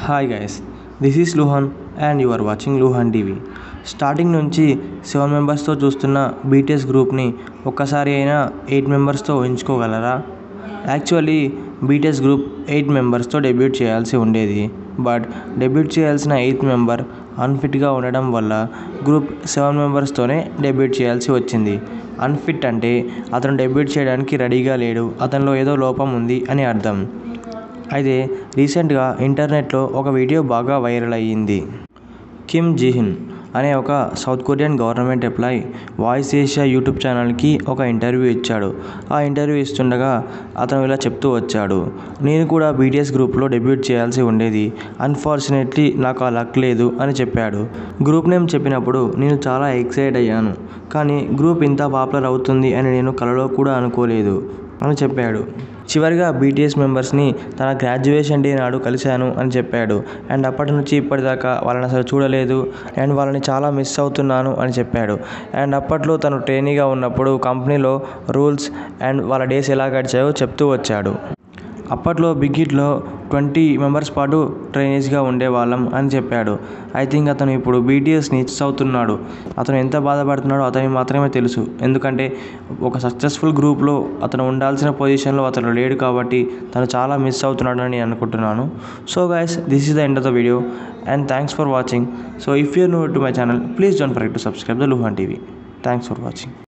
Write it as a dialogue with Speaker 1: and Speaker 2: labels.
Speaker 1: hi guys this is Luhan and you are watching Luhan TV starting నుంచి seven మెంబర్స్తో చూస్తున్న BTS గ్రూప్ని ఒక్కసారి అయినా ఎయిట్ మెంబర్స్తో ఊహించుకోగలరా యాక్చువల్లీ బీటీఎస్ గ్రూప్ ఎయిట్ మెంబర్స్తో డెబ్యూట్ చేయాల్సి ఉండేది బట్ డెబ్యూట్ చేయాల్సిన ఎయిత్ మెంబర్ అన్ఫిట్గా ఉండడం వల్ల గ్రూప్ సెవెన్ మెంబర్స్తోనే డెబ్యూట్ చేయాల్సి వచ్చింది అన్ఫిట్ అంటే అతను డెబ్యూట్ చేయడానికి రెడీగా లేడు అతనిలో ఏదో లోపం ఉంది అని అర్థం అయితే రీసెంట్గా ఇంటర్నెట్లో ఒక వీడియో బాగా వైరల్ అయ్యింది కిమ్ జిహిన్ అనే ఒక South Korean government employee Voice Asia YouTube ఛానల్కి ఒక ఇంటర్వ్యూ ఇచ్చాడు ఆ ఇంటర్వ్యూ ఇస్తుండగా అతను ఇలా చెప్తూ వచ్చాడు నేను కూడా బీటీఎస్ గ్రూప్లో డెబ్యూట్ చేయాల్సి ఉండేది అన్ఫార్చునేట్లీ నాకు ఆ లక్ లేదు అని చెప్పాడు గ్రూప్ నేమ్ చెప్పినప్పుడు నేను చాలా ఎక్సైట్ అయ్యాను కానీ గ్రూప్ ఇంత పాపులర్ అవుతుంది అని నేను కలలో కూడా అనుకోలేదు అని చెప్పాడు చివరిగా బీటీఎస్ మెంబర్స్ని తన గ్రాడ్యుయేషన్ డే నాడు కలిశాను అని చెప్పాడు అండ్ అప్పటి నుంచి ఇప్పటిదాకా వాళ్ళని అసలు చూడలేదు అండ్ వాళ్ళని చాలా మిస్ అవుతున్నాను అని చెప్పాడు అండ్ అప్పట్లో తను ట్రైనీగా ఉన్నప్పుడు కంపెనీలో రూల్స్ అండ్ వాళ్ళ డేస్ ఎలా గడిచాయో చెప్తూ వచ్చాడు అప్పట్లో బిగ్ హిట్లో ట్వంటీ మెంబర్స్ పాటు ట్రైనీస్గా ఉండేవాళ్ళం అని చెప్పాడు ఐ థింక్ అతను ఇప్పుడు బీటీఎస్ని మిస్ అవుతున్నాడు అతను ఎంత బాధపడుతున్నాడో అతనికి మాత్రమే తెలుసు ఎందుకంటే ఒక సక్సెస్ఫుల్ గ్రూప్లో అతను ఉండాల్సిన పొజిషన్లో అతను లేడు కాబట్టి తను చాలా మిస్ అవుతున్నాడు అని అనుకుంటున్నాను so guys this is the end of the video and thanks for watching so if you new to my channel please don't forget to subscribe the Luhan TV thanks for watching